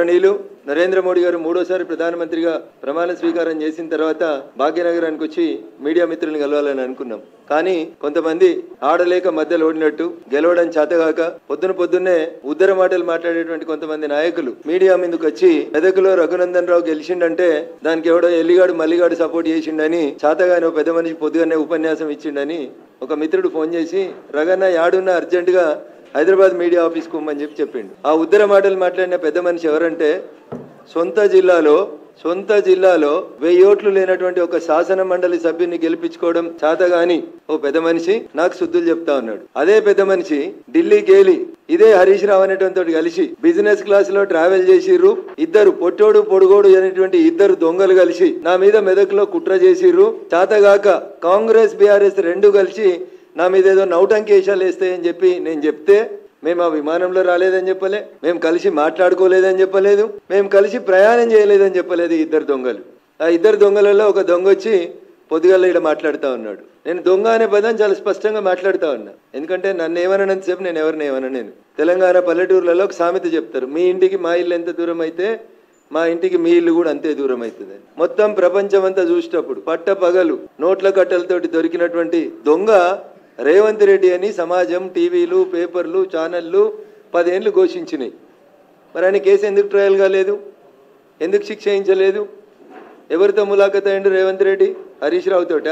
గౌరవనీయులు నరేంద్ర మోడీ గారు మూడోసారి ప్రధానమంత్రిగా ప్రమాణ స్వీకారం చేసిన తర్వాత భాగ్యనగరానికి వచ్చి మీడియా మిత్రులను కలవాలని అనుకున్నాం కానీ కొంతమంది ఆడలేక మధ్యలో ఓడినట్టు గెలవడం చేతగాక పొద్దున పొద్దున్నే ఉద్దర మాటలు మాట్లాడేటువంటి కొంతమంది నాయకులు మీడియా మీదకి వచ్చి మెదకులో రఘునందన్ రావు గెలిచిండంటే దానికి ఎవడో ఎల్లిగాడు మల్లిగాడు సపోర్ట్ చేసిండని చేతగాని ఓ పెద్ద మనిషి పొద్దుగానే ఉపన్యాసం ఇచ్చిండని ఒక మిత్రుడు ఫోన్ చేసి రగన్న యాడున్న అర్జెంటుగా హైదరాబాద్ మీడియా ఆఫీస్కి పోమని చెప్పి చెప్పిండు ఆ ఉద్దర మాటలు మాట్లాడిన పెద్ద మనిషి ఎవరంటే సొంత జిల్లాలో సొంత జిల్లాలో వెయ్యి ఓట్లు లేనటువంటి ఒక శాసన మండలి సభ్యుని గెలిపించుకోవడం చేతగాని ఓ పెద్ద మనిషి నాకు శుద్ధులు చెప్తా ఉన్నాడు అదే పెద్ద మనిషి ఢిల్లీ గేలి ఇదే హరీష్ రావు అనేటువంటి కలిసి బిజినెస్ క్లాస్ లో ట్రావెల్ చేసిర్రు ఇద్దరు పొట్టోడు పొడుగోడు అనేటువంటి ఇద్దరు దొంగలు కలిసి నా మీద మెదక్లో కుట్ర చేసిర్రు చేతగాక కాంగ్రెస్ బీఆర్ఎస్ రెండు కలిసి నా మీద ఏదో నౌటంకి వేషాలు వేస్తాయని చెప్పి నేను చెప్తే మేము ఆ విమానంలో రాలేదని చెప్పలే మేము కలిసి మాట్లాడుకోలేదని చెప్పలేదు మేము కలిసి ప్రయాణం చేయలేదని చెప్పలేదు ఈ ఇద్దరు దొంగలు ఆ ఇద్దరు దొంగలలో ఒక దొంగ వచ్చి పొద్దుగాల ఇక్కడ మాట్లాడుతూ ఉన్నాడు నేను దొంగ అనే పదం చాలా స్పష్టంగా మాట్లాడుతూ ఉన్నా ఎందుకంటే నన్ను ఏమనంతసేపు నేను ఎవరిని ఏమన్నా నేను తెలంగాణ పల్లెటూర్లలో ఒక సామెత చెప్తారు మీ ఇంటికి మా ఇల్లు ఎంత దూరం అయితే మా ఇంటికి మీ ఇల్లు కూడా అంతే దూరం అవుతుంది మొత్తం ప్రపంచం అంతా చూసేటప్పుడు పట్ట పగలు నోట్ల కట్టలతోటి దొరికినటువంటి దొంగ రేవంత్ రెడ్డి అని సమాజం టీవీలు పేపర్లు ఛానళ్ళు పదేళ్ళు ఘోషించినాయి మరి ఆయన కేసు ఎందుకు ట్రయల్ కాలేదు ఎందుకు శిక్ష వేయించలేదు ఎవరితో ములాఖత్ అయ్యిండు రేవంత్ రెడ్డి హరీష్ రావుతోట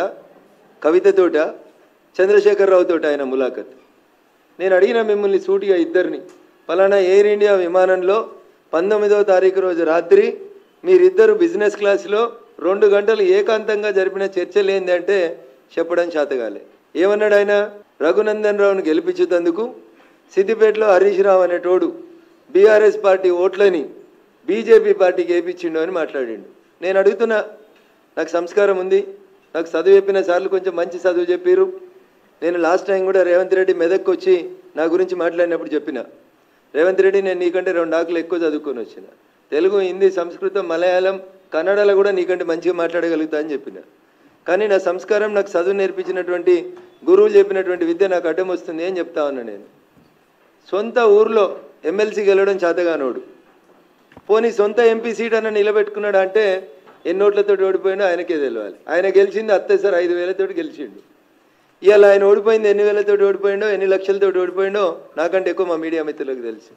కవితతోట చంద్రశేఖర్ రావుతోట ఆయన ములాఖత్ నేను అడిగిన మిమ్మల్ని సూటిగా ఇద్దరిని పలానా ఎయిర్ ఇండియా విమానంలో పంతొమ్మిదవ తారీఖు రోజు రాత్రి మీరిద్దరు బిజినెస్ క్లాస్లో రెండు గంటలు ఏకాంతంగా జరిపిన చర్చలు ఏంటంటే చెప్పడం చేతగాలే ఏమన్నాడు ఆయన రఘునందన్ రావును గెలిపించేందుకు సిద్దిపేటలో హరీష్ రావు అనేటోడు బీఆర్ఎస్ పార్టీ ఓట్లని బీజేపీ పార్టీకి వేయించిండు అని మాట్లాడిండు నేను అడుగుతున్నా నాకు సంస్కారం ఉంది నాకు చదువు చెప్పిన సార్లు కొంచెం మంచి చదువు చెప్పిర్రు నేను లాస్ట్ టైం కూడా రేవంత్ రెడ్డి మెదక్కి వచ్చి నా గురించి మాట్లాడినప్పుడు చెప్పిన రేవంత్ రెడ్డి నేను నీకంటే రెండు ఆకులు ఎక్కువ చదువుకొని వచ్చిన తెలుగు హిందీ సంస్కృతం మలయాళం కన్నడలో కూడా నీకంటే మంచిగా మాట్లాడగలుగుతా అని చెప్పిన కానీ నా సంస్కారం నాకు చదువు నేర్పించినటువంటి గురువులు చెప్పినటువంటి విద్య నాకు అడ్డం వస్తుంది అని చెప్తా ఉన్నా నేను సొంత ఊర్లో ఎమ్మెల్సీ గెలవడం చేతగానోడు పోనీ సొంత ఎంపీ సీట్ అన్న నిలబెట్టుకున్నాడు అంటే ఎన్నోట్లతో ఓడిపోయిండో ఆయనకే తెలియాలి ఆయన గెలిచింది అత్తే సార్ ఐదు వేలతోటి గెలిచిండు ఇవాళ ఆయన ఓడిపోయింది ఎన్ని వేలతో ఓడిపోయిండో ఎన్ని లక్షలతో ఓడిపోయిండో నాకంటే ఎక్కువ మా మీడియా మిత్రులకు తెలుసు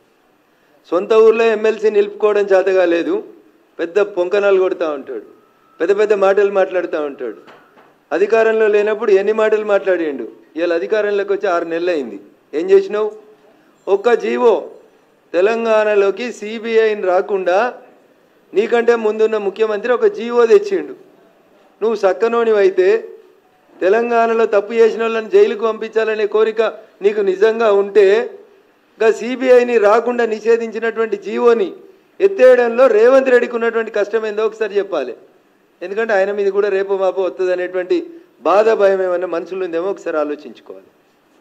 సొంత ఊర్లో ఎమ్మెల్సీ నిలుపుకోవడం చేతగా లేదు పెద్ద పొంకనాలు కొడుతూ ఉంటాడు పెద్ద పెద్ద మాటలు మాట్లాడుతూ ఉంటాడు అధికారంలో లేనప్పుడు ఎన్ని మాటలు మాట్లాడిండు ఇవాళ అధికారంలోకి వచ్చి ఆరు నెలలు అయింది ఏం చేసినావు ఒక్క జీవో తెలంగాణలోకి సిబిఐని రాకుండా నీకంటే ముందున్న ముఖ్యమంత్రి ఒక జీవో తెచ్చిండు నువ్వు సక్కనోనివైతే తెలంగాణలో తప్పు చేసిన వాళ్ళని జైలుకు పంపించాలనే కోరిక నీకు నిజంగా ఉంటే ఇంకా సిబిఐని రాకుండా నిషేధించినటువంటి జీవోని ఎత్తేయడంలో రేవంత్ రెడ్డికి ఉన్నటువంటి కష్టం ఏందో ఒకసారి చెప్పాలి ఎందుకంటే ఆయన మీద కూడా రేపు మాపో వస్తుంది అనేటువంటి బాధ భయం ఏమన్నా మనసులో ఉందేమో ఒకసారి ఆలోచించుకోవాలి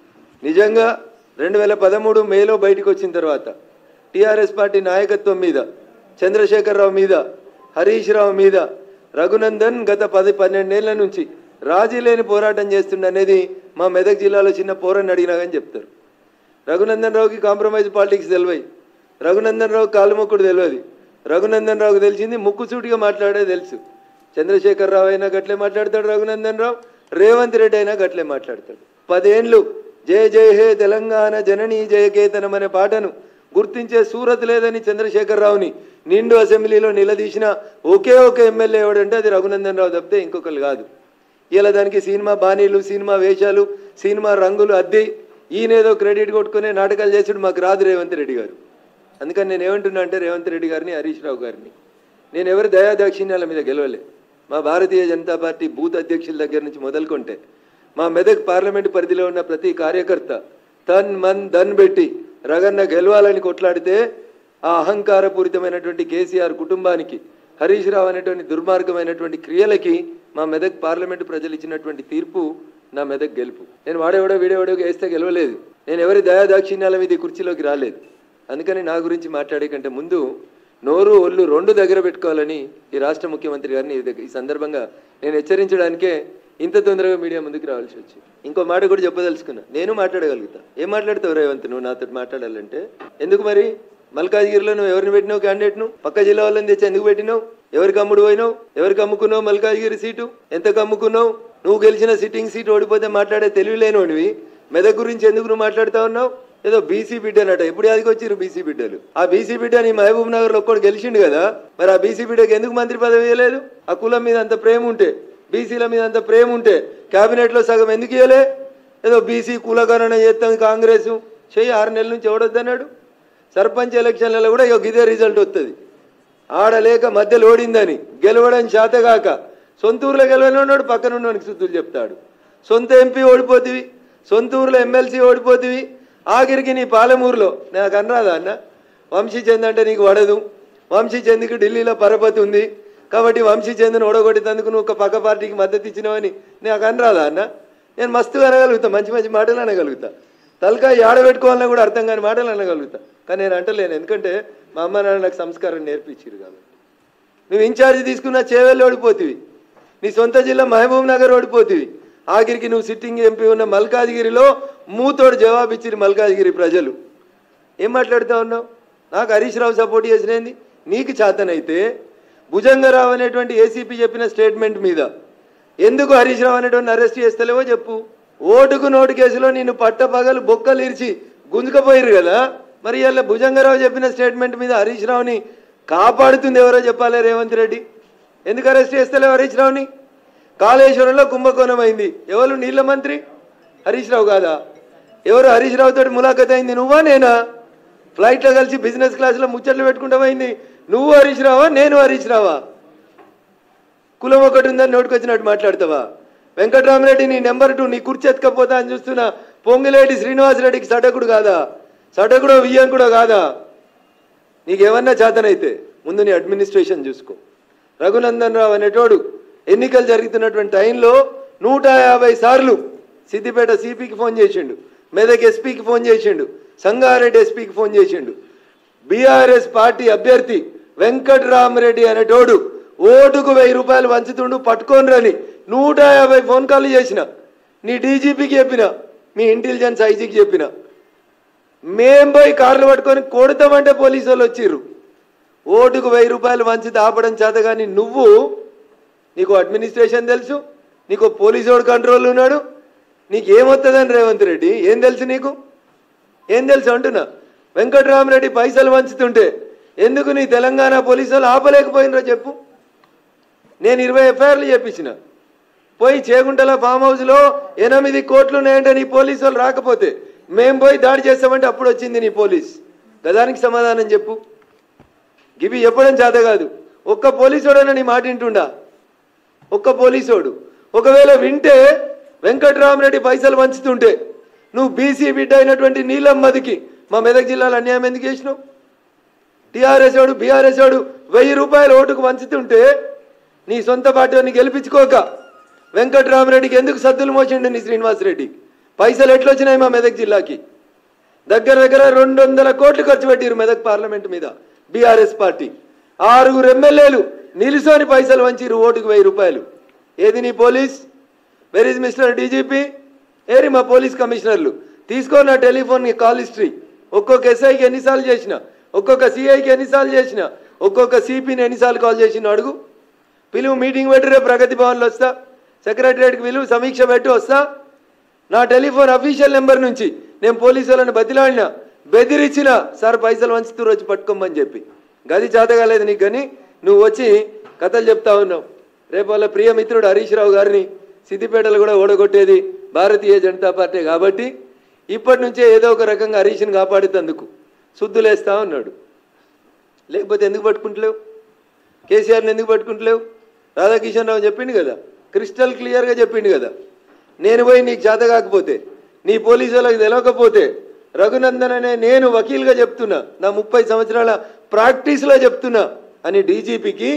నిజంగా రెండు వేల పదమూడు మేలో బయటకు వచ్చిన తర్వాత టీఆర్ఎస్ పార్టీ నాయకత్వం మీద చంద్రశేఖరరావు మీద హరీష్ రావు మీద రఘునందన్ గత పది పన్నెండేళ్ల నుంచి రాజీ లేని పోరాటం చేస్తుండనేది మా మెదక్ జిల్లాలో చిన్న పోరని అడిగినా కానీ చెప్తారు రఘునందన్ రావుకి కాంప్రమైజ్ పాలిటిక్స్ తెలివై రఘునందన్ రావు కాలుమొక్కుడు తెలియదు రఘునందన్ రావుకి తెలిసింది ముక్కుసూటిగా మాట్లాడే తెలుసు చంద్రశేఖర్ రావు అయినా గట్లే మాట్లాడతాడు రఘునందన్ రావు రేవంత్ రెడ్డి అయినా గట్లే మాట్లాడతాడు పదేండ్లు జయ జయ హే తెలంగాణ జననీ జయకేతనం అనే పాటను గుర్తించే సూరత్ లేదని చంద్రశేఖర్ రావుని నిండు అసెంబ్లీలో నిలదీసిన ఒకే ఒక ఎమ్మెల్యే ఎవడంటే అది రఘునందన్ రావు తప్పితే ఇంకొకరు కాదు ఇలా దానికి సినిమా బాణీలు సినిమా వేషాలు సినిమా రంగులు అద్దె ఈయనేదో క్రెడిట్ కొట్టుకునే నాటకాలు చేసుడు మాకు రాదు రేవంత్ రెడ్డి గారు అందుకని నేను ఏమంటున్నా అంటే రేవంత్ రెడ్డి గారిని హరీష్ రావు గారిని నేను ఎవరి దయాదాక్షిణ్యాల మీద గెలవలే మా భారతీయ జనతా పార్టీ బూత్ అధ్యక్షుల దగ్గర నుంచి మొదలుకొంటే మా మెదక్ పార్లమెంటు పరిధిలో ఉన్న ప్రతి కార్యకర్త తన్ మన్ ధన్ పెట్టి రగన్న గెలవాలని కొట్లాడితే ఆ అహంకారపూరితమైనటువంటి కేసీఆర్ కుటుంబానికి హరీష్ రావు అనేటువంటి దుర్మార్గమైనటువంటి క్రియలకి మా మెదక్ పార్లమెంటు ప్రజలు ఇచ్చినటువంటి తీర్పు నా మెదక్ గెలుపు నేను వాడేవాడో వీడేవాడో వేస్తే గెలవలేదు నేను ఎవరి దయాదాక్షిణ్యాల మీద ఈ కుర్చీలోకి రాలేదు అందుకని నా గురించి మాట్లాడే కంటే ముందు నోరు ఒళ్ళు రెండు దగ్గర పెట్టుకోవాలని ఈ రాష్ట్ర ముఖ్యమంత్రి గారిని ఈ దగ్గ- ఈ సందర్భంగా నేను హెచ్చరించడానికే ఇంత తొందరగా మీడియా ముందుకు రావాల్సి వచ్చింది ఇంకో మాట కూడా చెప్పదలుచుకున్నా నేను మాట్లాడగలుగుతా ఏం మాట్లాడతావు రేవంత్ నువ్వు నాతో మాట్లాడాలంటే ఎందుకు మరి మల్కాజ్గిరిలో నువ్వు ఎవరిని పెట్టినావు క్యాండిడేట్ను పక్క జిల్లా వాళ్ళని తెచ్చి ఎందుకు పెట్టినావు ఎవరికి అమ్ముడు పోయినావు ఎవరికి అమ్ముకున్నావు మల్కాజ్గిరి సీటు ఎంతకు అమ్ముకున్నావు నువ్వు గెలిచిన సిట్టింగ్ సీట్ ఓడిపోతే మాట్లాడే తెలివి లేనివాడివి మెదక్ గురించి ఎందుకు నువ్వు మాట్లాడుతా ఉన్నావు ఏదో బీసీ బిడ్డనట ఎప్పుడు యాదికి వచ్చిర్రు బీసీ బిడ్డలు ఆ బీసీ బిడ్డ నీ మహబూబ్ నగర్ లో ఒక్కడు గెలిచిండు కదా మరి ఆ బీసీ బిడ్డకి ఎందుకు మంత్రి పదవి ఇవ్వలేదు ఆ కులం మీద అంత ప్రేమ ఉంటే బీసీల మీద అంత ప్రేమ ఉంటే కేబినెట్ లో సగం ఎందుకు ఇవ్వలే ఏదో బీసీ కులగణన చేస్తాం కాంగ్రెస్ చెయ్యి ఆరు నెలల నుంచి ఎవడొద్దన్నాడు సర్పంచ్ ఎలక్షన్లలో కూడా ఇక ఇదే రిజల్ట్ వస్తుంది ఆడలేక మధ్యలో ఓడిందని గెలవడం చేతగాక సొంత ఊర్లో గెలవనున్నాడు పక్కన ఉన్నవానికి శుద్ధులు చెప్తాడు సొంత ఎంపీ ఓడిపోతివి సొంత ఊర్లో ఎమ్మెల్సీ ఓడిపోతివి ఆఖరికి నీ పాలమూరులో నాకు అనరాదా అన్న వంశీ చంద్ అంటే నీకు పడదు వంశీ చంద్కి ఢిల్లీలో పరపతి ఉంది కాబట్టి వంశీ చంద్ను ఓడగొట్టేందుకు నువ్వు ఒక పక్క పార్టీకి మద్దతు ఇచ్చినావని నాకు అనరాదా అన్న నేను మస్తుగా అనగలుగుతా మంచి మంచి మాటలు అనగలుగుతా తలకాయ ఆడబెట్టుకోవాలన్నా కూడా అర్థం కాని మాటలు అనగలుగుతా కానీ నేను అంటలేను ఎందుకంటే మా అమ్మ నాన్న నాకు సంస్కారం నేర్పించారు కాబట్టి నువ్వు ఇన్ఛార్జ్ తీసుకున్న చేవెళ్ళు ఓడిపోతివి నీ సొంత జిల్లా మహబూబ్ నగర్ ఓడిపోతివి ఆఖరికి నువ్వు సిట్టింగ్ ఎంపీ ఉన్న మల్కాజ్గిరిలో మూతోడు జవాబు ఇచ్చిరు మల్కాజ్గిరి ప్రజలు ఏం మాట్లాడుతా ఉన్నావు నాకు హరీష్ రావు సపోర్ట్ చేసినది నీకు చేతనైతే భుజంగరావు అనేటువంటి ఏసీపీ చెప్పిన స్టేట్మెంట్ మీద ఎందుకు హరీష్ రావు అనేటువంటి అరెస్ట్ చేస్తలేవో చెప్పు ఓటుకు నోటు కేసులో నిన్ను పట్టపగలు బొక్కలు ఇరిచి గుంజుకపోయారు కదా మరి ఇలా భుజంగరావు చెప్పిన స్టేట్మెంట్ మీద హరీష్ రావుని కాపాడుతుంది ఎవరో చెప్పాలి రేవంత్ రెడ్డి ఎందుకు అరెస్ట్ చేస్తలేవు హరీష్ రావుని కాళేశ్వరంలో కుంభకోణం అయింది ఎవరు నీళ్ళ మంత్రి హరీష్ రావు కాదా ఎవరు హరీష్ రావు తోటి ములాఖత్ అయింది నువ్వా నేనా ఫ్లైట్లో కలిసి బిజినెస్ క్లాస్లో ముచ్చట్లు పెట్టుకుంటా పోయింది నువ్వు హరీష్ రావా నేను హరీష్ రావా కులం ఒకటి ఉందని నోటుకొచ్చినట్టు మాట్లాడతావా వెంకటరామరెడ్డి నీ నెంబర్ టూ నీ కుర్చీ ఎత్తుకపోతా అని చూస్తున్నా పొంగిలేటి శ్రీనివాసరెడ్డికి సటకుడు కాదా సటకుడో వియ్యంకుడో కాదా నీకేమన్నా చేతనైతే ముందు నీ అడ్మినిస్ట్రేషన్ చూసుకో రఘునందన్ రావు అనేటోడు ఎన్నికలు జరుగుతున్నటువంటి టైంలో నూట యాభై సార్లు సిద్దిపేట సిపికి ఫోన్ చేసిండు మెదక్ ఎస్పీకి ఫోన్ చేసిండు సంగారెడ్డి ఎస్పీకి ఫోన్ చేసిండు బీఆర్ఎస్ పార్టీ అభ్యర్థి వెంకట్రామరెడ్డి అనేటోడు ఓటుకు వెయ్యి రూపాయలు వంచుతుండు పట్టుకొని రని నూట యాభై ఫోన్ కాల్ చేసిన నీ డీజీపీకి చెప్పిన మీ ఇంటెలిజెన్స్ ఐజీకి చెప్పిన మేం పోయి కార్లు పట్టుకొని కొడతామంటే పోలీసు వాళ్ళు వచ్చిర్రు ఓటుకు వెయ్యి రూపాయలు వంచి ఆపడం చేత కానీ నువ్వు నీకు అడ్మినిస్ట్రేషన్ తెలుసు నీకు పోలీసు వాడు కంట్రోల్ ఉన్నాడు నీకు ఏమొస్తుందని రేవంత్ రెడ్డి ఏం తెలుసు నీకు ఏం తెలుసు అంటున్నా వెంకటరామరెడ్డి పైసలు వంచుతుంటే ఎందుకు నీ తెలంగాణ పోలీసు వాళ్ళు ఆపలేకపోయినరో చెప్పు నేను ఇరవై ఎఫ్ఐఆర్లు చెప్పించిన పోయి చేగుంటల ఫామ్ హౌస్లో ఎనిమిది కోట్లు ఉన్నాయంటే నీ పోలీసు వాళ్ళు రాకపోతే మేం పోయి దాడి చేస్తామంటే అప్పుడు వచ్చింది నీ పోలీస్ గదానికి సమాధానం చెప్పు గివి చెప్పడం చేత కాదు ఒక్క పోలీసోడైనా నీ మాట వింటుండా ఒక్క పోలీసోడు ఒకవేళ వింటే వెంకటరామరెడ్డి పైసలు వంచుతుంటే నువ్వు బీసీ బిడ్డ అయినటువంటి నీలమ్మదికి మా మెదక్ జిల్లాలో అన్యాయం ఎందుకు చేసినావు టీఆర్ఎస్ వాడు బీఆర్ఎస్ వాడు వెయ్యి రూపాయలు ఓటుకు వంచుతుంటే నీ సొంత పార్టీని గెలిపించుకోక వెంకటరామరెడ్డికి ఎందుకు సద్దులు మోసిండు నీ శ్రీనివాసరెడ్డి పైసలు ఎట్లొచ్చినాయి మా మెదక్ జిల్లాకి దగ్గర దగ్గర రెండు వందల కోట్లు ఖర్చు పెట్టారు మెదక్ పార్లమెంట్ మీద బీఆర్ఎస్ పార్టీ ఆరుగురు ఎమ్మెల్యేలు నిలుసోని పైసలు వంచిరు ఓటుకు వెయ్యి రూపాయలు ఏది నీ police where is mister DGP ఏరి మా పోలీస్ కమిషనర్లు తీసుకో నా టెలిఫోన్ కాల్ హిస్టరీ ఒక్కొక్క ఎస్ఐకి ఎన్నిసార్లు చేసిన ఒక్కొక్క సిఐకి ఎన్నిసార్లు చేసిన ఒక్కొక్క సిపిని ఎన్నిసార్లు కాల్ చేసిన అడుగు పిలువు మీటింగ్ పెట్టి రేపు ప్రగతి భవన్లో వస్తా సెక్రటరియట్కి పిలువు సమీక్ష పెట్టి వస్తా నా టెలిఫోన్ అఫీషియల్ నెంబర్ నుంచి నేను పోలీసు వాళ్ళని బతిలాడినా బెదిరించిన సార్ పైసలు వంచుతూరు వచ్చి పట్టుకోమని చెప్పి గది చేతగాలేదు నీకు కానీ నువ్వు వచ్చి కథలు చెప్తా ఉన్నావు రేపు వాళ్ళ ప్రియ మిత్రుడు హరీష్ రావు గారిని సిద్దిపేటలో కూడా ఓడగొట్టేది భారతీయ జనతా పార్టీ కాబట్టి ఇప్పటి నుంచే ఏదో ఒక రకంగా హరీష్ని కాపాడుతందుకు శుద్ధులేస్తా ఉన్నాడు లేకపోతే ఎందుకు పట్టుకుంటలేవు కేసీఆర్ని ఎందుకు పట్టుకుంటలేవు రాధాకిషన్ రావు చెప్పిండు కదా క్రిస్టల్ క్లియర్గా చెప్పిండు కదా నేను పోయి నీకు చేత కాకపోతే నీ పోలీసు వాళ్ళకి తెలియకపోతే రఘునందన్ అనే నేను వకీల్గా చెప్తున్నా నా ముప్పై సంవత్సరాల ప్రాక్టీస్లో చెప్తున్నా అని డీజీపీకి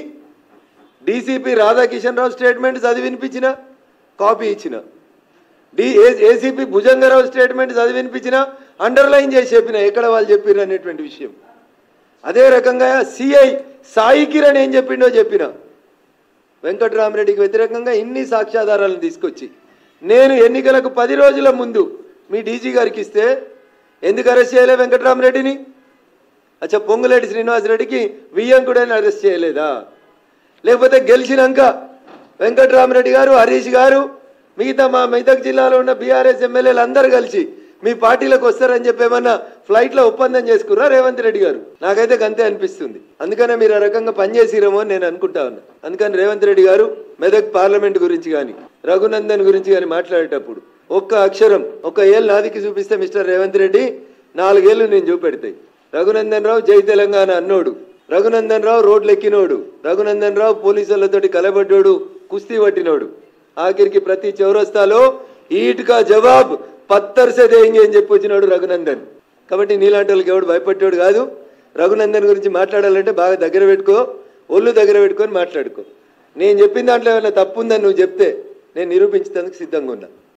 డీసీపీ రాధాకిషన్ రావు స్టేట్మెంట్ చదివి వినిపించిన కాపీ ఇచ్చిన డి ఏసీపీ భుజంగరావు స్టేట్మెంట్ చదివి వినిపించిన అండర్లైన్ చేసి చెప్పిన ఎక్కడ వాళ్ళు చెప్పిర్రు అనేటువంటి విషయం అదే రకంగా సిఐ సాయి కిరణ్ ఏం చెప్పిండో చెప్పిన వెంకటరామరెడ్డికి వ్యతిరేకంగా ఇన్ని సాక్ష్యాధారాలను తీసుకొచ్చి నేను ఎన్నికలకు పది రోజుల ముందు మీ డీజీ గారికి ఇస్తే ఎందుకు అరెస్ట్ చేయలే వెంకటరామరెడ్డిని అచ్చా పొంగులేటి శ్రీనివాసరెడ్డికి వియ్యంకుడని అరెస్ట్ చేయలేదా లేకపోతే గెలిచినాక వెంకట్రామరెడ్డి గారు హరీష్ గారు మిగతా మా మెదక్ జిల్లాలో ఉన్న బీఆర్ఎస్ ఎమ్మెల్యేలు అందరూ కలిసి మీ పార్టీలకు వస్తారని చెప్పి ఏమన్నా ఫ్లైట్లో ఒప్పందం చేసుకురా రేవంత్ రెడ్డి గారు నాకైతే గంతే అనిపిస్తుంది అందుకనే మీరు ఆ రకంగా పనిచేసిరేమో అని నేను అనుకుంటా ఉన్నా అందుకని రేవంత్ రెడ్డి గారు మెదక్ పార్లమెంట్ గురించి కానీ రఘునందన్ గురించి కానీ మాట్లాడేటప్పుడు ఒక్క అక్షరం ఒక్క ఏళ్ళు నాదికి చూపిస్తే మిస్టర్ రేవంత్ రెడ్డి నాలుగేళ్లు నేను చూపెడతాయి రఘునందన్ రావు జై తెలంగాణ అన్నోడు రఘునందన్ రావు రోడ్లు ఎక్కినోడు రఘునందన్ రావు పోలీసులతోటి కలబడ్డోడు కుస్తీ పట్టినోడు ఆఖరికి ప్రతి చౌరస్తాలో ఈటుకా జవాబ్ పత్తర్ సే దేంగే అని చెప్పి వచ్చినాడు రఘునందన్ కాబట్టి నీలాంటి వాళ్ళకి ఎవడు భయపట్టేవాడు కాదు రఘునందన్ గురించి మాట్లాడాలంటే బాగా దగ్గర పెట్టుకో ఒళ్ళు దగ్గర పెట్టుకొని మాట్లాడుకో నేను చెప్పిన దాంట్లో ఏమైనా తప్పు ఉందని నువ్వు చెప్తే నేను నిరూపించేందుకు సిద్ధంగా ఉన్నా